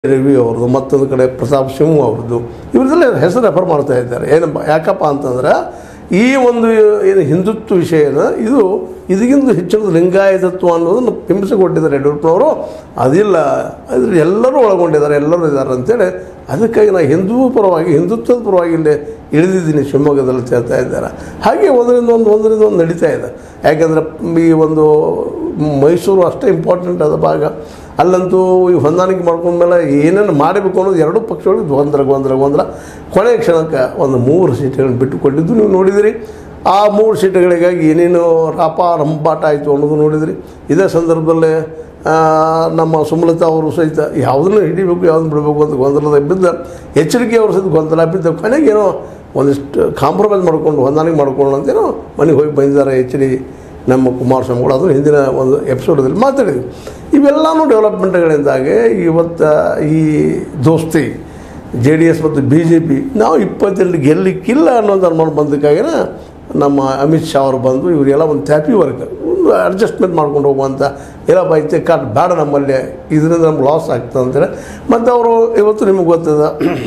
ರವಿ ಅವ್ರದ್ದು ಮತ್ತೊಂದು ಕಡೆ ಪ್ರತಾಪ್ ಸಿಂಹ ಅವ್ರದ್ದು ಇವರದೆಲ್ಲ ಹೆಸರು ರೆಫರ್ ಮಾಡ್ತಾ ಇದ್ದಾರೆ ಏನಪ್ಪ ಯಾಕಪ್ಪ ಅಂತಂದ್ರೆ ಈ ಒಂದು ಏನು ಹಿಂದುತ್ವ ವಿಷಯನ ಇದು ಇದಕ್ಕಿಂತ ಹೆಚ್ಚಿನ ಲಿಂಗಾಯತತ್ವ ಅನ್ನೋದನ್ನು ಬಿಂಬಿಸಿಕೊಟ್ಟಿದ್ದಾರೆ ಯಡಿಯೂರಪ್ಪನವರು ಅದಿಲ್ಲ ಅದ್ರ ಎಲ್ಲರೂ ಒಳಗೊಂಡಿದ್ದಾರೆ ಎಲ್ಲರೂ ಇದ್ದಾರೆ ಅಂತೇಳಿ ಅದಕ್ಕಾಗಿ ನಾನು ಹಿಂದೂ ಪರವಾಗಿ ಹಿಂದುತ್ವದ ಪರವಾಗಿ ಇಲ್ಲಿ ಇಳಿದಿದ್ದೀನಿ ಶಿವಮೊಗ್ಗದಲ್ಲಿ ಸೇರ್ತಾ ಇದ್ದಾರೆ ಹಾಗೆ ಒಂದರಿಂದ ಒಂದು ಒಂದರಿಂದ ಒಂದು ನಡೀತಾ ಇದೆ ಯಾಕೆಂದರೆ ಈ ಒಂದು ಮೈಸೂರು ಅಷ್ಟೇ ಇಂಪಾರ್ಟೆಂಟ್ ಆದ ಭಾಗ ಅಲ್ಲಂತೂ ಈ ಹೊಂದಾಣಿಕೆ ಮಾಡ್ಕೊಂಡ್ಮೇಲೆ ಏನೇನು ಮಾಡಬೇಕು ಅನ್ನೋದು ಎರಡೂ ಪಕ್ಷಗಳಿಗೆ ಗೊಂದಲ ಗೊಂದಲ ಗೊಂದಲ ಕೊನೆಯ ಕ್ಷಣಕ್ಕೆ ಒಂದು ಮೂರು ಸೀಟುಗಳನ್ನು ಬಿಟ್ಟುಕೊಟ್ಟಿದ್ದು ನೀವು ನೋಡಿದಿರಿ ಆ ಮೂರು ಸೀಟುಗಳಿಗಾಗಿ ಏನೇನು ರಾಪ ರಂಪಾಟ ಆಯಿತು ಅನ್ನೋದು ನೋಡಿದಿರಿ ಇದೇ ಸಂದರ್ಭದಲ್ಲಿ ಆ, ನಮ್ಮ ಸುಮಲತಾ ಅವರು ಸಹಿತ ಯಾವುದನ್ನು ಹಿಡಿಬೇಕು ಯಾವುದನ್ನು ಬಿಡಬೇಕು ಅಂತ ಗೊಂದಲದ ಬಿದ್ದ ಎಚ್ಚರಿಕೆ ಅವರು ಸಹಿತ ಗೊಂದಲ ಬಿದ್ದ ಕೊನೆಗೆ ಏನೋ ಒಂದಿಷ್ಟು ಕಾಂಪ್ರಮೈಸ್ ಮಾಡ್ಕೊಂಡು ಹೊಂದಾಣಿಕೆ ಮಾಡ್ಕೊಂಡು ಅಂತೇನೋ ಮನೆಗೆ ಹೋಗಿ ಬಂದಿದ್ದಾರೆ ಎಚ್ ಡಿ ನಮ್ಮ ಕುಮಾರಸ್ವಾಮಿಗಳು ಅದು ಹಿಂದಿನ ಒಂದು ಎಪಿಸೋಡಲ್ಲಿ ಮಾತಾಡಿದ್ವಿ ಇವೆಲ್ಲನೂ ಡೆವಲಪ್ಮೆಂಟ್ಗಳಿಂದಾಗೆ ಇವತ್ತು ಈ ದೋಸ್ತಿ ಜೆ ಡಿ ಎಸ್ ಮತ್ತು ಬಿ ಜೆ ಪಿ ನಾವು ಇಪ್ಪತ್ತೆರಡು ಗೆಲ್ಲಕ್ಕಿಲ್ಲ ಅನ್ನೋದು ಅನುಮಾನ ಬಂದಕ್ಕಾಗಿನ ನಮ್ಮ ಅಮಿತ್ ಶಾ ಅವರು ಬಂದು ಇವರೆಲ್ಲ ಒಂದು ಥ್ಯಾಪಿ ವರ್ಕ್ ಒಂದು ಅಡ್ಜಸ್ಟ್ಮೆಂಟ್ ಮಾಡ್ಕೊಂಡು ಹೋಗುವಂಥ ಏನಪ್ಪ ಐತೆ ಕಾಟ್ ಬೇಡ ನಮ್ಮಲ್ಲಿ ಇದರಿಂದ ನಮ್ಗೆ ಲಾಸ್ ಆಗ್ತದೆ ಅಂತೇಳಿ ಮತ್ತು ಅವರು ಇವತ್ತು ನಿಮಗೆ ಗೊತ್ತದ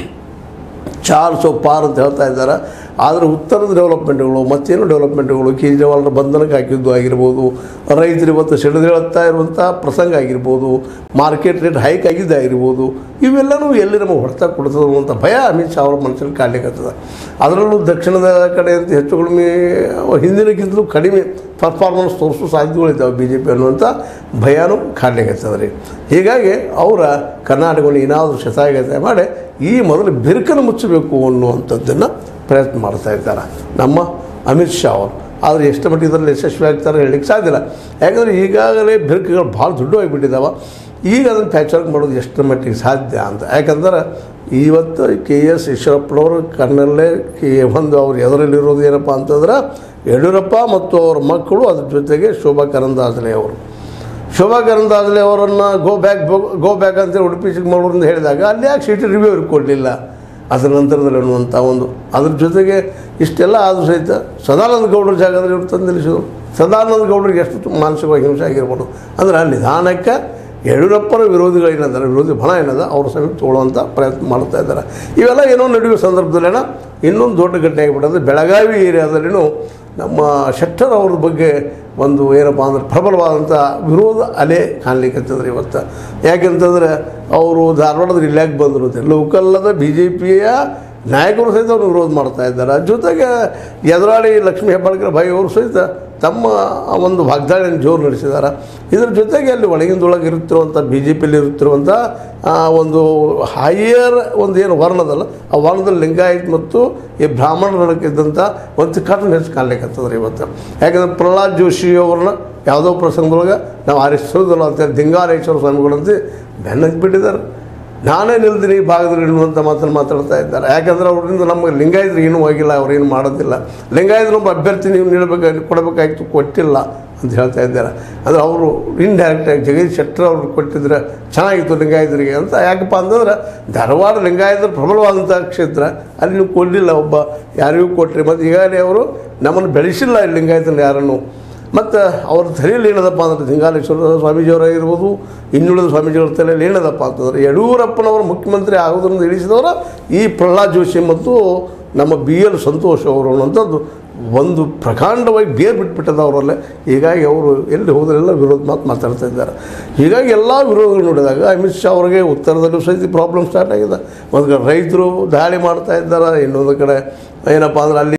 ಚಾರ್ಲ್ಸ್ ಪಾರ್ ಅಂತ ಹೇಳ್ತಾ ಇದ್ದಾರೆ ಆದರೆ ಉತ್ತರದ ಡೆವಲಪ್ಮೆಂಟ್ಗಳು ಮತ್ತೇನು ಡೆವಲಪ್ಮೆಂಟ್ಗಳು ಕೇಜ್ರಿವಾಲ್ರ ಬಂಧನಕ್ಕೆ ಹಾಕಿದ್ದು ಆಗಿರ್ಬೋದು ರೈತರು ಇವತ್ತು ಸಿಡಿದೇಳುತ್ತಾ ಇರುವಂಥ ಪ್ರಸಂಗ ಆಗಿರ್ಬೋದು ಮಾರ್ಕೆಟ್ ರೇಟ್ ಹೈಕ್ ಆಗಿದ್ದಾಗಿರ್ಬೋದು ಇವೆಲ್ಲನೂ ಎಲ್ಲಿ ನಮಗೆ ಹೊಡೆತ ಕೊಡ್ತದೆ ಅನ್ನುವಂಥ ಭಯ ಅಮಿತ್ ಶಾ ಅವ್ರ ಮನಸ್ಸಲ್ಲಿ ಕಾಡ್ಲಿಕ್ಕತ್ತದ ಅದರಲ್ಲೂ ದಕ್ಷಿಣದ ಕಡೆ ಅಂತ ಹೆಚ್ಚು ಕಡಿಮೆ ಹಿಂದಿನಕ್ಕಿಂತಲೂ ಕಡಿಮೆ ಪರ್ಫಾರ್ಮೆನ್ಸ್ ತೋರಿಸೋ ಸಾಧ್ಯತೆಗಳಿದ್ದಾವೆ ಬಿ ಜೆ ಪಿ ಅನ್ನುವಂಥ ಭಯನೂ ಕಾಡ್ಲಿಕ್ಕತ್ತದ ರೀ ಹೀಗಾಗಿ ಅವರ ಕರ್ನಾಟಕವನ್ನು ಏನಾದರೂ ಶತಾಯಗತಾಯ ಮಾಡಿ ಈ ಮೊದಲು ಬಿರುಕನ್ನು ಮುಚ್ಚಬೇಕು ಅನ್ನುವಂಥದ್ದನ್ನು ಪ್ರಯತ್ನ ಮಾಡ್ತಾ ಇದ್ದಾರೆ ನಮ್ಮ ಅಮಿತ್ ಶಾ ಅವರು ಆದರೆ ಎಷ್ಟು ಮಟ್ಟಿಗೆ ಇದರಲ್ಲಿ ಯಶಸ್ವಿ ಆಗ್ತಾರೆ ಹೇಳಲಿಕ್ಕೆ ಸಾಧ್ಯ ಇಲ್ಲ ಯಾಕಂದರೆ ಈಗಾಗಲೇ ಬಿರುಕುಗಳು ಭಾಳ ದೊಡ್ಡವಾಗಿಬಿಟ್ಟಿದ್ದಾವೆ ಈಗ ಅದನ್ನು ಪ್ಯಾಚ್ ವರ್ಕ್ ಮಾಡೋದು ಎಷ್ಟು ಮಟ್ಟಿಗೆ ಸಾಧ್ಯ ಅಂತ ಯಾಕಂದ್ರೆ ಇವತ್ತು ಕೆ ಎಸ್ ಈಶ್ವರಪ್ಪನವರು ಕಣ್ಣಲ್ಲೇ ಈ ಒಂದು ಅವ್ರು ಎದುರಲ್ಲಿರೋದು ಏನಪ್ಪ ಅಂತಂದ್ರೆ ಯಡಿಯೂರಪ್ಪ ಮತ್ತು ಅವ್ರ ಮಕ್ಕಳು ಅದ್ರ ಜೊತೆಗೆ ಶೋಭಾ ಕರಂದಾಜಲೆ ಅವರು ಶೋಭಾ ಕರಂದಾಜಲೆ ಅವರನ್ನು ಗೋ ಬ್ಯಾಕ್ ಗೋ ಬ್ಯಾಕ್ ಅಂತೇಳಿ ಉಡುಪಿ ಚಿಕ್ಕಮಗಳೂರಿಂದ ಹೇಳಿದಾಗ ಅಲ್ಲಿ ಯಾಕೆ ಸಿಟಿ ರಿವ್ಯೂ ಅವ್ರಿಗೆ ಕೊಡಲಿಲ್ಲ ಅದರ ನಂತರದಲ್ಲಿ ಅನ್ನುವಂಥ ಒಂದು ಅದ್ರ ಜೊತೆಗೆ ಇಷ್ಟೆಲ್ಲ ಆದರೂ ಸಹಿತ ಸದಾನಂದ ಗೌಡರ ಜಾಗದಲ್ಲಿ ಇವ್ರು ತಂದು ನಿಲ್ಲಿಸಿದ್ರು ಸದಾನಂದ ಗೌಡರಿಗೆ ಎಷ್ಟು ಮಾನಸಿಕವಾಗಿ ಹಿಂಸೆ ಆಗಿರ್ಬೋದು ಅಂದ್ರೆ ನಿಧಾನಕ್ಕೆ ಯಡಿಯೂರಪ್ಪನ ವಿರೋಧಿಗಳೇನಂದ್ರೆ ವಿರೋಧಿ ಬಣ ಏನದ ಅವ್ರ ಸಮೀಪ ತೊಗೊಳ್ಳುವಂಥ ಪ್ರಯತ್ನ ಮಾಡ್ತಾ ಇದ್ದಾರೆ ಇವೆಲ್ಲ ಏನೋ ನಡೆಯುವ ಸಂದರ್ಭದಲ್ಲೇನ ಇನ್ನೊಂದು ದೊಡ್ಡ ಘಟನೆ ಆಗಿಬಿಟ್ಟದೆ ಬೆಳಗಾವಿ ಏರಿಯಾದಲ್ಲಿನೂ ನಮ್ಮ ಶೆಟ್ಟರ್ ಅವ್ರ ಬಗ್ಗೆ ಒಂದು ಏನಪ್ಪ ಅಂದ್ರೆ ಪ್ರಬಲವಾದಂಥ ವಿರೋಧ ಅಲೆ ಕಾಣಲಿಕ್ಕೆ ಇವತ್ತು ಯಾಕೆಂತಂದ್ರೆ ಅವರು ಧಾರವಾಡದ ಇಲ್ಲಾಕ್ ಬಂದರು ಅಂತ ಲೋಕಲ್ಲದ ಬಿ ಜೆ ಪಿಯ ನಾಯಕರು ಸಹಿತ ಅವ್ರನ್ನ ವಿರೋಧ ಮಾಡ್ತಾ ಇದ್ದಾರೆ ಜೊತೆಗೆ ಎದುರಾಳಿ ಲಕ್ಷ್ಮೀ ಹೆಬ್ಬಾಳ್ಕರ್ ಭಾಯಿ ಅವರು ಸಹಿತ ತಮ್ಮ ಒಂದು ವಾಗ್ದಾಳಿಯನ್ನು ಜೋರು ನಡೆಸಿದ್ದಾರೆ ಇದರ ಜೊತೆಗೆ ಅಲ್ಲಿ ಒಳಗಿಂದೊಳಗೆ ಇರುತ್ತಿರುವಂಥ ಬಿ ಜೆ ಪಿಯಲ್ಲಿ ಇರುತ್ತಿರುವಂಥ ಆ, ಒಂದು ಹೈಯರ್ ಒಂದು ಏನು ವರ್ಣದಲ್ಲ ಆ ವರ್ಣದಲ್ಲಿ ಲಿಂಗಾಯತ್ ಮತ್ತು ಈ ಬ್ರಾಹ್ಮಣರ ನಡಕ್ಕಿದ್ದಂಥ ಒಂದು ಕಾಟನ್ ಹೆಚ್ಚು ಕಾಣ್ಲಿಕ್ಕೆ ಇವತ್ತು ಯಾಕಂದ್ರೆ ಪ್ರಹ್ಲಾದ್ ಜೋಶಿ ಅವ್ರನ್ನ ಯಾವುದೋ ಪ್ರಸಂಗದೊಳಗೆ ನಾವು ಆರಿಸೋದಿಲ್ಲ ಅಂತೇಳಿ ದಿಂಗಾರೇಶ್ವರ ಸ್ವಾಮಿಗಳಂತ ಬೆನ್ನಕ್ಕೆ ಬಿಟ್ಟಿದ್ದಾರೆ ನಾನೇ ನಿಲ್ದಿನಿ ಈ ಭಾಗದಲ್ಲಿ ಇರುವಂಥ ಮಾತನ್ನು ಮಾತಾಡ್ತಾ ಇದ್ದಾರೆ ಯಾಕಂದ್ರೆ ಅವರಿಂದ ನಮಗೆ ಲಿಂಗಾಯತರು ಏನೂ ಹೋಗಿಲ್ಲ ಅವ್ರು ಏನು ಮಾಡೋದಿಲ್ಲ ಲಿಂಗಾಯತರು ಒಬ್ಬ ಅಭ್ಯರ್ಥಿ ನೀವು ನೀಡಬೇಕು ಕೊಡಬೇಕಾಗಿತ್ತು ಕೊಟ್ಟಿಲ್ಲ ಅಂತ ಹೇಳ್ತಾ ಇದ್ದಾರೆ ಅಂದರೆ ಅವರು ಇಂಡೈರೆಕ್ಟಾಗಿ ಜಗದೀಶ್ ಶೆಟ್ಟರ್ ಅವ್ರು ಕೊಟ್ಟಿದ್ರೆ ಚೆನ್ನಾಗಿತ್ತು ಲಿಂಗಾಯತರಿಗೆ ಅಂತ ಯಾಕಪ್ಪ ಅಂತಂದ್ರೆ ಧಾರವಾಡ ಲಿಂಗಾಯತರು ಪ್ರಬಲವಾದಂಥ ಕ್ಷೇತ್ರ ಅಲ್ಲಿ ನೀವು ಕೊಡಲಿಲ್ಲ ಒಬ್ಬ ಯಾರಿಗೂ ಕೊಟ್ಟರೆ ಮತ್ತು ಈಗಾಗಲೇ ಅವರು ನಮ್ಮನ್ನು ಬೆಳೆಸಿಲ್ಲ ಈ ಲಿಂಗಾಯತನ ಯಾರನ್ನು ಮತ್ತು ಅವ್ರ ತಲೆಯಲ್ಲಿ ಏನದಪ್ಪ ಅಂದ್ರೆ ಲಿಂಗಾಲೇಶ್ವರ ಸ್ವಾಮೀಜಿಯವರಾಗಿರ್ಬೋದು ಇನ್ನುಳಿದ ಸ್ವಾಮೀಜಿಗಳ ತಲೆಯಲ್ಲಿ ಏನದಪ್ಪ ಅಂತಂದ್ರೆ ಯಡಿಯೂರಪ್ಪನವರು ಮುಖ್ಯಮಂತ್ರಿ ಆಗೋದ್ರಿಂದ ಇಳಿಸಿದವರ ಈ ಪ್ರಹ್ಲಾದ್ ಜೋಶಿ ಮತ್ತು ನಮ್ಮ ಬಿ ಎಲ್ ಸಂತೋಷ್ ಅವರು ಅನ್ನೋಂಥದ್ದು ಒಂದು ಪ್ರಕಾಂಡವಾಗಿ ಬೇರ್ ಬಿಟ್ಬಿಟ್ಟದ ಅವರಲ್ಲೇ ಹೀಗಾಗಿ ಅವರು ಎಲ್ಲಿ ಹೋದರೆಲ್ಲ ವಿರೋಧ ಮಾತು ಮಾತಾಡ್ತಾ ಇದ್ದಾರೆ ಹೀಗಾಗಿ ಎಲ್ಲ ವಿರೋಧಗಳು ನೋಡಿದಾಗ ಅಮಿತ್ ಶಾ ಅವರಿಗೆ ಉತ್ತರದಲ್ಲೂ ಸಹಿತ ಪ್ರಾಬ್ಲಮ್ ಸ್ಟಾರ್ಟ್ ಆಗಿದೆ ಒಂದು ಕಡೆ ರೈತರು ದಾಳಿ ಮಾಡ್ತಾ ಇದ್ದಾರೆ ಇನ್ನೊಂದು ಕಡೆ ಏನಪ್ಪ ಅಂದ್ರೆ ಅಲ್ಲಿ